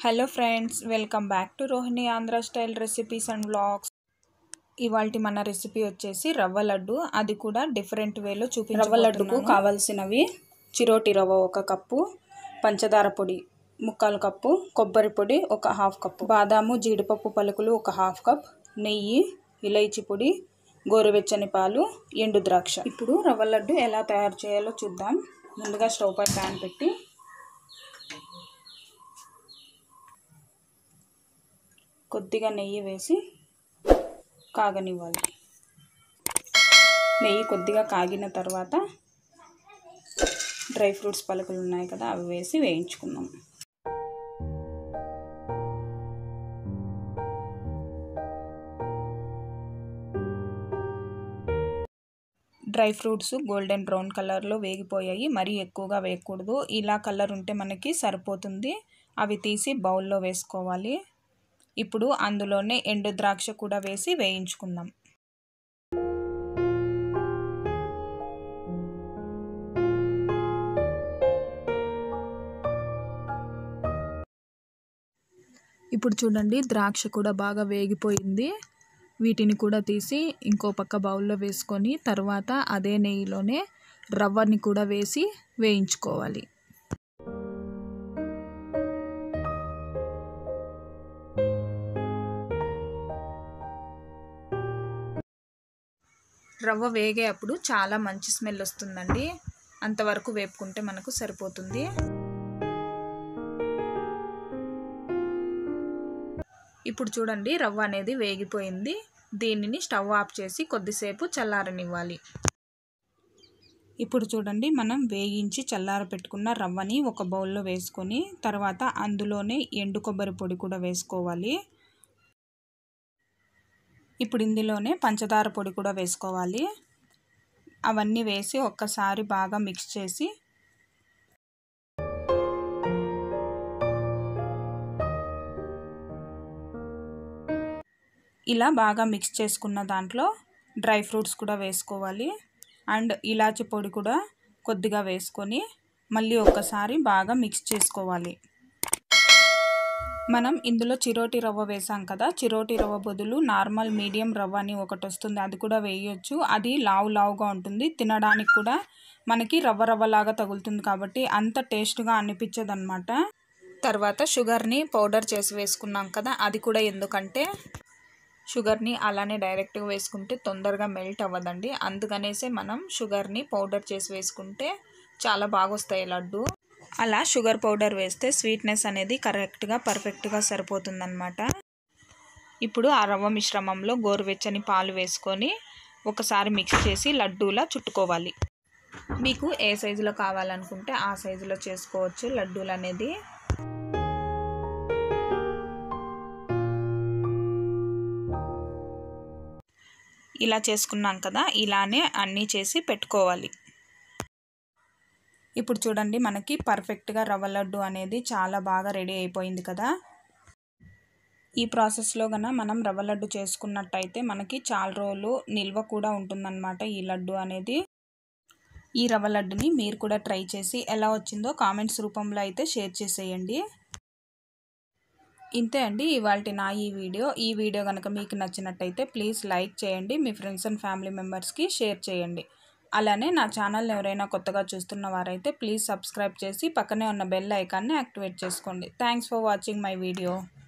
hello friends welcome back to Rohini Andhra style recipes and vlogs ఇవాళ మన recipe వచ్చేసి రవ్వ లడ్డు అది కూడా డిఫరెంట్ వేలో చూపి రవ్వ లడ్డుకు కావాల్సినవి చిరోటి రవ్వ ఒక కప్పు పంచదార పొడి ముక్కాలు కప్పు కొబ్బరి పొడి ఒక హాఫ్ కప్పు బాదాము జీడిపప్పు పలుకులు ఒక హాఫ్ కప్ నెయ్యి ఇలైచి పొడి గోరువెచ్చని పాలు ఎండు ద్రాక్ష ఇప్పుడు రవ్వ లడ్డు ఎలా తయారు చేయాలో చూద్దాం ముందుగా స్టవ్ పై ప్యాన్ పెట్టి కొద్దిగా నెయ్యి వేసి కాగనివ్వాలి నెయ్యి కొద్దిగా కాగిన తర్వాత డ్రై ఫ్రూట్స్ పలుకులు ఉన్నాయి కదా అవి వేసి వేయించుకుందాం డ్రై ఫ్రూట్స్ గోల్డెన్ బ్రౌన్ కలర్లో వేగిపోయాయి మరీ ఎక్కువగా వేయకూడదు ఇలా కలర్ ఉంటే మనకి సరిపోతుంది అవి తీసి బౌల్లో వేసుకోవాలి ఇప్పుడు అందులోనే ఎండు ద్రాక్ష కూడా వేసి వేయించుకుందాం ఇప్పుడు చూడండి ద్రాక్ష కూడా బాగా వేగిపోయింది వీటిని కూడా తీసి ఇంకో పక్క బౌల్లో వేసుకొని తర్వాత అదే నెయ్యిలోనే రవ్వని కూడా వేసి వేయించుకోవాలి రవ్వ వేగే అప్పుడు చాలా మంచి స్మెల్ వస్తుందండి అంతవరకు వేపుకుంటే మనకు సరిపోతుంది ఇప్పుడు చూడండి రవ్వ అనేది వేగిపోయింది దీనిని స్టవ్ ఆఫ్ చేసి కొద్దిసేపు చల్లారనివ్వాలి ఇప్పుడు చూడండి మనం వేగించి చల్లార పెట్టుకున్న రవ్వని ఒక బౌల్లో వేసుకొని తర్వాత అందులోనే ఎండు కొబ్బరి పొడి కూడా వేసుకోవాలి ఇప్పుడు ఇందులోనే పంచదార పొడి కూడా వేసుకోవాలి అవన్నీ వేసి ఒక్కసారి బాగా మిక్స్ చేసి ఇలా బాగా మిక్స్ చేసుకున్న దాంట్లో డ్రై ఫ్రూట్స్ కూడా వేసుకోవాలి అండ్ ఇలాచి పొడి కూడా కొద్దిగా వేసుకొని మళ్ళీ ఒక్కసారి బాగా మిక్స్ చేసుకోవాలి మనం ఇందులో చిరోటి రవ్వ వేసాం కదా చిరోటి రవ్వ బదులు నార్మల్ మీడియం రవ్వ అని ఒకటి వస్తుంది అది కూడా వేయొచ్చు అది లావు లావుగా ఉంటుంది తినడానికి కూడా మనకి రవ్వ రవ్వలాగా తగులుతుంది కాబట్టి అంత టేస్ట్గా అనిపించదు అనమాట తర్వాత షుగర్ని పౌడర్ చేసి వేసుకున్నాం కదా అది కూడా ఎందుకంటే షుగర్ని అలానే డైరెక్ట్గా వేసుకుంటే తొందరగా మెల్ట్ అవ్వదండి అందుకనేసే మనం షుగర్ని పౌడర్ చేసి వేసుకుంటే చాలా బాగా వస్తాయి లడ్డు అలా షుగర్ పౌడర్ వేస్తే స్వీట్నెస్ అనేది కరెక్ట్గా పర్ఫెక్ట్గా సరిపోతుందన్నమాట ఇప్పుడు ఆ రవ్వ మిశ్రమంలో గోరువెచ్చని పాలు వేసుకొని ఒకసారి మిక్స్ చేసి లడ్డూలా చుట్టుకోవాలి మీకు ఏ సైజులో కావాలనుకుంటే ఆ సైజులో చేసుకోవచ్చు లడ్డూలు అనేది ఇలా చేసుకున్నాం కదా ఇలానే అన్నీ చేసి పెట్టుకోవాలి ఇప్పుడు చూడండి మనకి పర్ఫెక్ట్గా రవ్వ లడ్డు అనేది చాలా బాగా రెడీ అయిపోయింది కదా ఈ ప్రాసెస్లో కన్నా మనం రవ్వ లడ్డు చేసుకున్నట్టయితే మనకి చాలా రోజులు నిల్వ కూడా ఉంటుందన్నమాట ఈ లడ్డు అనేది ఈ రవ్వ లడ్డుని మీరు కూడా ట్రై చేసి ఎలా వచ్చిందో కామెంట్స్ రూపంలో అయితే షేర్ చేసేయండి ఇంతే అండి ఇవాళ నా ఈ వీడియో ఈ వీడియో కనుక మీకు నచ్చినట్టయితే ప్లీజ్ లైక్ చేయండి మీ ఫ్రెండ్స్ అండ్ ఫ్యామిలీ మెంబర్స్కి షేర్ చేయండి అలానే నా ఛానల్ ఎవరైనా కొత్తగా చూస్తున్న వారైతే ప్లీజ్ సబ్స్క్రైబ్ చేసి పక్కనే ఉన్న బెల్ ఐకాన్ని యాక్టివేట్ చేసుకోండి thanks for watching my video